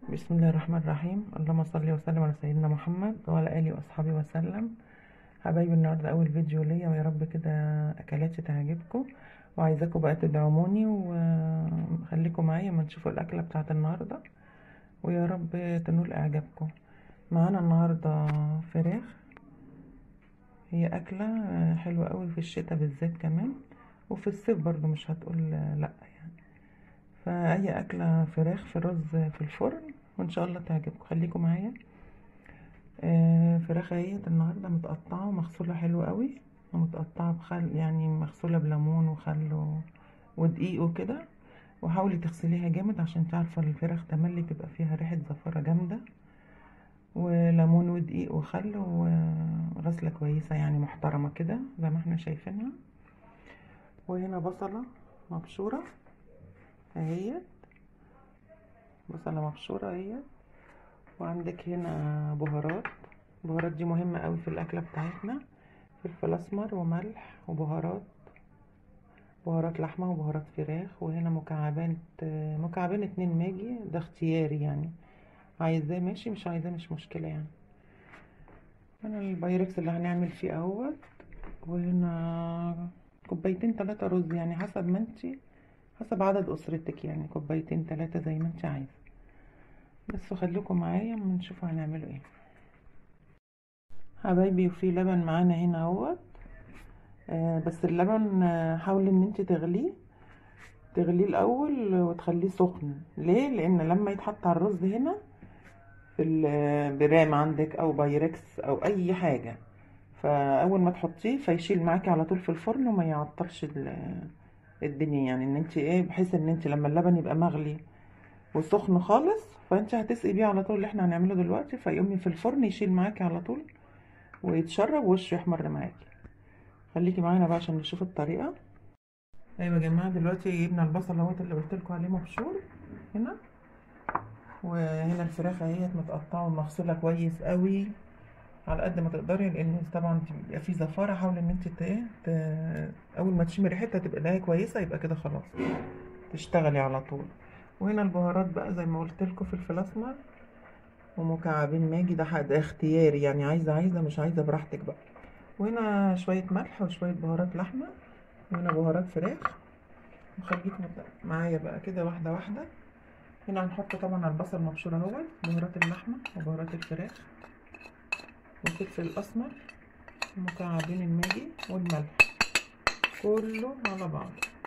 بسم الله الرحمن الرحيم اللهم صل وسلم على سيدنا محمد وعلى اله واصحابه وسلم حبايبي النهارده اول فيديو ليا ويا رب كده اكلاتي تعجبكم وعايزاكم بقى تدعموني وخليكم معايا ما نشوفوا الاكله بتاعت النهارده ويا رب تنول اعجابكم معانا النهارده فراخ هي اكله حلوه قوي في الشتاء بالذات كمان وفي الصيف برضو مش هتقول لا يعني فاي اكله فراخ في رز في الفرن وان شاء الله تعجبكم خليكم معايا آه فراخ اهيت النهارده متقطعه ومغسوله حلو قوي ومتقطعه بخل يعني مغسوله بليمون وخل و... ودقيق وكده وحاولي تغسليها جامد عشان تعرفوا الفراخ تملي تبقى فيها ريحه زفاره جامده وليمون ودقيق وخل وغسله كويسه يعني محترمه كده زي ما احنا شايفينها وهنا بصله مبشوره اهيت بصلة مبشورة اهيت وعندك هنا بهارات البهارات دي مهمة قوي في الأكلة بتاعتنا فلفل أسمر وملح وبهارات بهارات لحمة وبهارات فراخ وهنا مكعبات مكعبين اتنين ماجي ده اختياري يعني عايزاه ماشي مش عايزاه مش مشكلة يعني هنا البايركس اللي هنعمل فيه اهوت وهنا كوبايتين تلاتة رز يعني حسب ما انتي حسب عدد اسرتك يعني كوبايتين تلاتة زي ما انت عايزه بس خليكم معايا اما نشوف هنعمله ايه حبايبي وفي لبن معانا هنا اهوت آه بس اللبن آه حاولي ان انت تغليه تغليه الاول وتخليه سخن ليه لان لما يتحط على الرز هنا في البرام عندك او بايركس او اي حاجه فاول ما تحطيه فيشيل معاكي على طول في الفرن وما يعطلش الدنيا يعني ان انت ايه بحيث ان انت لما اللبن يبقى مغلي وسخن خالص فانت هتسقي بيه على طول اللي احنا هنعمله دلوقتي فيقوم في الفرن يشيل معاكي على طول ويتشرب وشه يحمر معاكي خليكي معانا بقى عشان نشوف الطريقه ايوه يا جماعه دلوقتي جبنا البصل اهوت اللي قلت لكم عليه مبشور هنا وهنا الفراخ اهيت متقطعه ومغسوله كويس قوي على قد ما تقدري لان طبعا بيبقى في زفاره حاولي ان انت ت... اول ما تشمي ريحتها تبقى نهايه كويسه يبقى كده خلاص تشتغلي على طول وهنا البهارات بقى زي ما قلت لكم فلفل اسمر ومكعبين ماجي ده ده اختياري يعني عايزه عايزه مش عايزه براحتك بقى وهنا شويه ملح وشويه بهارات لحمه وهنا بهارات فراخ وخليكم معايا بقى كده واحده واحده هنا هنحط طبعا البصل مبشور اهوت بهارات اللحمه وبهارات الفراخ والفلفل الاسمر ومكعبين الماجي والملح كله على بعض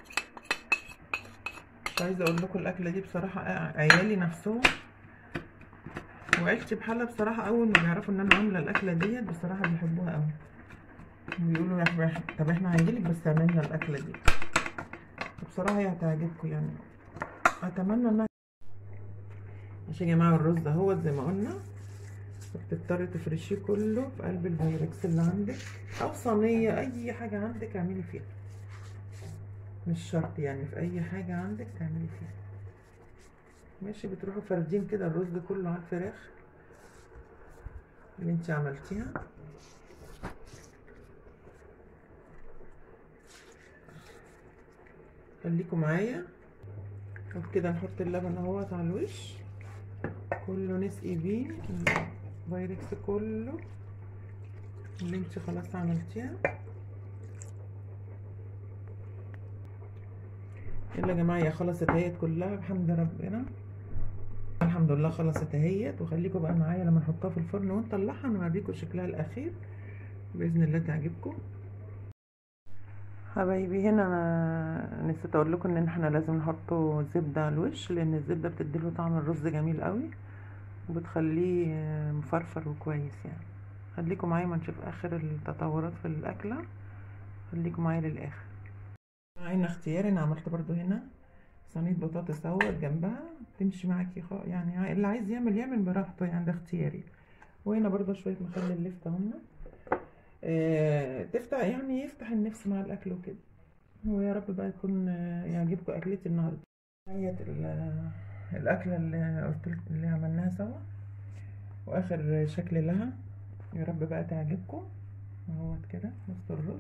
مش عايزه اقول لكم الاكله دي بصراحه عيالي نفسهم وعيلتي بحالها بصراحه اول ما بيعرفوا ان انا عامله الاكله ديت بصراحه بيحبوها قوي بيقولوا يا طب احنا هنجيلك بس اعملنا الاكله دي بصراحه هي هتعجبكم يعني اتمنى انها ماشي يا جماعه الرز اهوت زي ما قلنا بتضطري تفرشيه كله في قلب البايركس اللي عندك او صينيه اي حاجه عندك اعملي فيها مش شرط يعني في اي حاجه عندك تعملي فيها ماشي بتروحوا فاردين كده الرز كله على الفراخ اللي انت عملتيها خليكم معايا وبكده نحط اللبن اهوت على الوش كله نسقي بيه الفايركس كله اللي انت خلاص عملتيها يلا يا جماعه يا خلصت اهيت كلها بحمد ربنا الحمد لله خلصت اهيت وخليكم بقى معايا لما نحطها في الفرن ونطلعها نوريكم شكلها الاخير باذن الله تعجبكم حبايبي هنا انا نسيت اقول لكم ان احنا لازم نحطه زبده على الوش لان الزبده بتديله طعم الرز جميل قوي وبتخليه مفرفر وكويس يعني خليكم معايا ما نشوف اخر التطورات في الاكله خليكم معايا للاخر هنا اختياري انا عملت برضو هنا صينيه بطاطس اهوت جنبها تمشي معاكي خ... يعني اللي عايز يعمل يعمل براحته يعني ده اختياري وهنا برضو شويه مخلل لفته هم آه تفتح يعني يفتح النفس مع الاكل وكده ويا رب بقى يكون يعجبكم اكلتي النهارده هي الاكله اللي قلت اللي عملناها سوا واخر شكل لها يا رب بقى تعجبكم اهوت كده نص الرز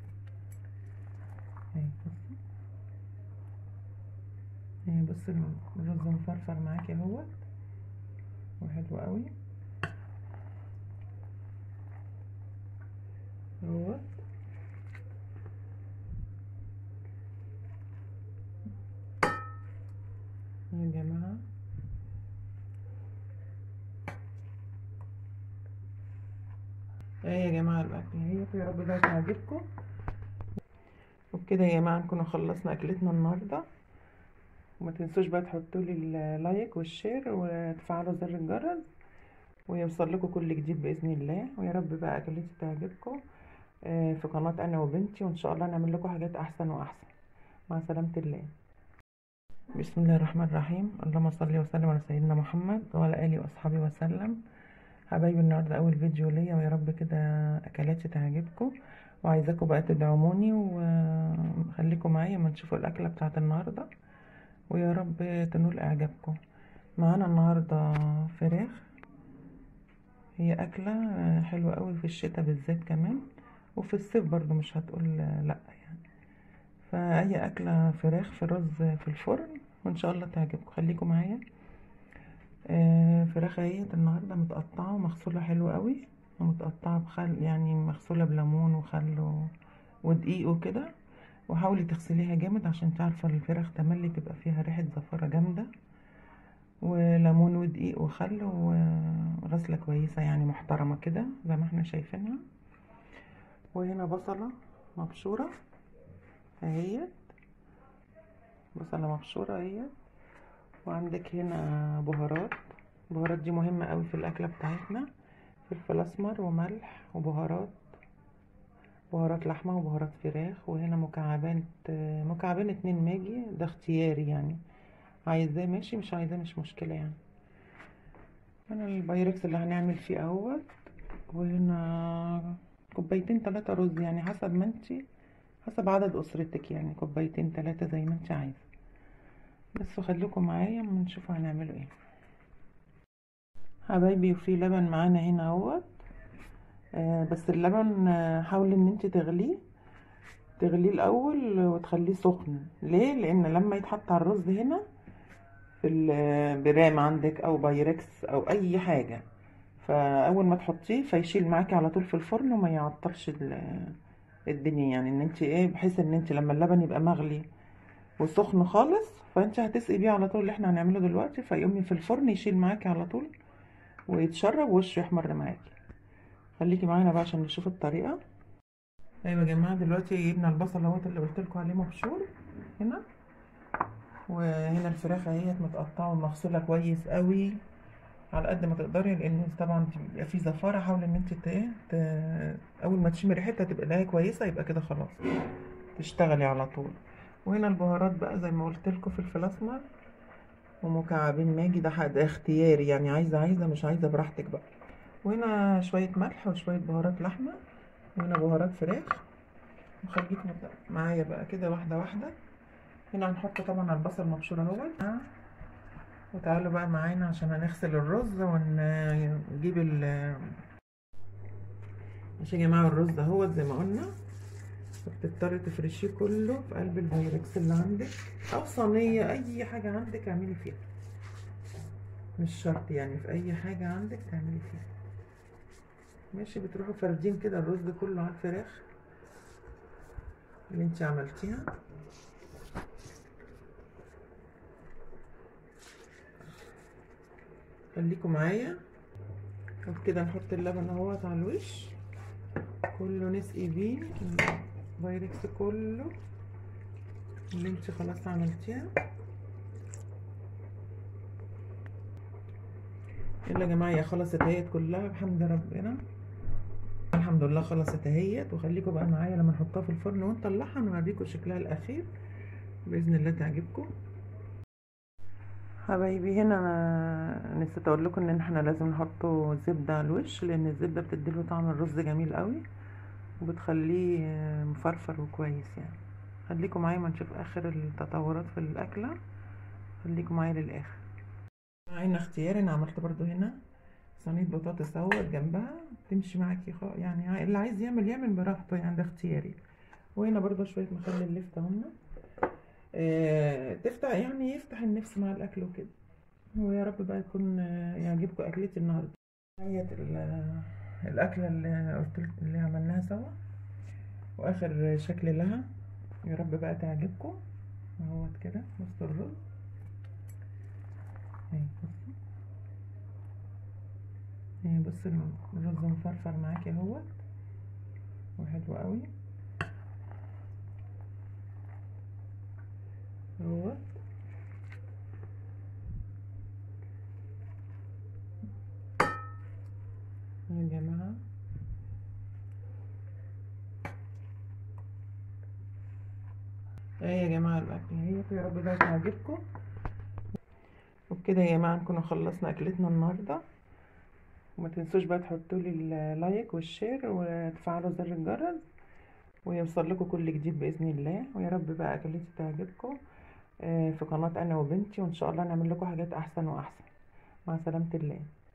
اهي بصوا اهي بص الرز مفرفر معاكي اهوت حلو قوي اهوت يا جماعة ايه يا جماعة الاكل اهي يا رب ده تعجبكم وبكده يا جماعة نكون خلصنا اكلتنا النهاردة وما تنسوش بقى تحطوا لي اللايك والشير وتفعلوا زر الجرس ويوصل لكم كل جديد باذن الله ويا رب بقى اكلتي تعجبكم في قناة انا وبنتي وان شاء الله نعمل لكم حاجات احسن واحسن مع سلامة الله بسم الله الرحمن الرحيم اللهم صل وسلم على سيدنا محمد وعلى اله واصحابه وسلم حبايبي النهارده اول فيديو ليا ويا رب كده اكلاتي تعجبكم وعايزاكم بقى تدعموني وخليكم معايا اما نشوفوا الاكله بتاعت النهارده ويا رب تنول اعجابكم معانا النهارده فراخ هي اكله حلوه قوي في الشتاء بالذات كمان وفي الصيف برضو مش هتقول لا يعني فاي اكله فراخ في رز في الفرن وان شاء الله تعجبكم خليكم معايا آه فراخ اهيت النهارده متقطعه ومغسوله حلو قوي ومتقطعه بخل يعني مغسوله بليمون وخل و... ودقيق وكده وحاولي تغسليها جامد عشان تعرفه الفراخ تملي تبقى فيها ريحه زفاره جامده وليمون ودقيق وخل وغسله كويسه يعني محترمه كده زي ما احنا شايفينها وهنا بصله مبشوره اهيت بصله مبشوره اهيت وعندك هنا بهارات البهارات دي مهمه قوي في الاكله بتاعتنا فلفل اسمر وملح وبهارات بهارات لحمه وبهارات فراخ وهنا مكعبات مكعبين اتنين ماجي ده اختياري يعني عايزاه ماشي مش عايزاه مش مشكله يعني هنا البايركس اللي هنعمل فيه اهوت وهنا كوبايتين تلاتة رز يعني حسب ما انتي حسب عدد اسرتك يعني كوبايتين تلاتة زي ما انتي عايزه بس خليكم معايا اما نشوف هنعمله ايه حبايبي وفي لبن معانا هنا اهوت آه بس اللبن آه حاولي ان انت تغليه تغليه الاول وتخليه سخن ليه لان لما يتحط على الرز هنا في البرام عندك او بايركس او اي حاجه فاول ما تحطيه فيشيل معاكي على طول في الفرن وما يعطلش الدنيا يعني ان انت ايه بحيث ان انت لما اللبن يبقى مغلي وسخن خالص فانت هتسقي بيه على طول اللي احنا هنعمله دلوقتي فيقومي في الفرن يشيل معاكي على طول ويتشرب وشه يحمر معاكي خليكي معانا بقى عشان نشوف الطريقه ايوه يا جماعه دلوقتي جبنا البصل اهوت اللي قلت لكم عليه مبشور هنا وهنا الفراخ اهيت متقطعه ومغسوله كويس قوي على قد ما تقدري لان طبعا بيبقى في زفاره حاولي ان انت ت... اول ما تشمي ريحتها تبقى لها كويسه يبقى كده خلاص تشتغلي على طول وهنا البهارات بقى زي ما قلت لكم فلفل اسمر ومكعبين ماجي ده ده اختياري يعني عايزه عايزه مش عايزه براحتك بقى وهنا شويه ملح وشويه بهارات لحمه وهنا بهارات فراخ وخليكم معايا بقى كده واحده واحده هنا هنحط طبعا البصل مبشور اهوت وتعالوا بقى معانا عشان هنغسل الرز ونجيب ال ماشي يا جماعه الرز اهوت زي ما قلنا بتضطري تفرشيه كله في قلب البايركس اللي عندك او صينيه اي حاجه عندك اعملي فيها مش شرط يعني في اي حاجه عندك تعملي فيها ماشي بتروحوا فاردين كده الرز كله على الفراخ اللي انت عملتيها خليكم معايا وبكده نحط اللبن اهوت على الوش كله نسقي بيه البايركس كله اللي انت خلاص عملتيها يلا يا جماعه هي خلصت اهيت كلها بحمد ربنا الحمد لله خلصت اهيت وخليكم بقى معايا لما نحطها في الفرن ونطلعها نوريكم شكلها الاخير باذن الله تعجبكم حبايبي هنا انا نسيت اقول لكم ان احنا لازم نحطه زبده على الوش لان الزبده بتديله طعم الرز جميل قوي وبتخليه مفرفر وكويس يعني خليكم معايا ما نشوف اخر التطورات في الاكله خليكم معايا للاخر معانا اختياري انا عملت برضو هنا صينيه بطاطس اهوت جنبها تمشي معاكي خ... يعني اللي عايز يعمل يعمل براحته يعني ده اختياري وهنا برضو شويه مخلل لفته هنا آه تفتح يعني يفتح النفس مع الاكل وكده ويا رب بقى يكون آه، يعجبكم اكلتي النهارده هي الاكله اللي قلت لك اللي عملناها سوا واخر شكل لها يا رب بقى تعجبكم اهوت كده بصوا الرز اهي بصوا اهي بص الرز مفرفر معاكي اهوت وحلو قوي اهوت يا جماعه ايه يا جماعه الاكل اهي يا رب بقى تعجبكم وبكده يا جماعه نكون خلصنا اكلتنا النهارده وما تنسوش بقى تحطوا لي اللايك والشير وتفعلوا زر الجرس ويوصل لكم كل جديد باذن الله ويا رب بقى اكلتي تعجبكم في قناه انا وبنتي وان شاء الله نعمل لكم حاجات احسن واحسن مع سلامه الله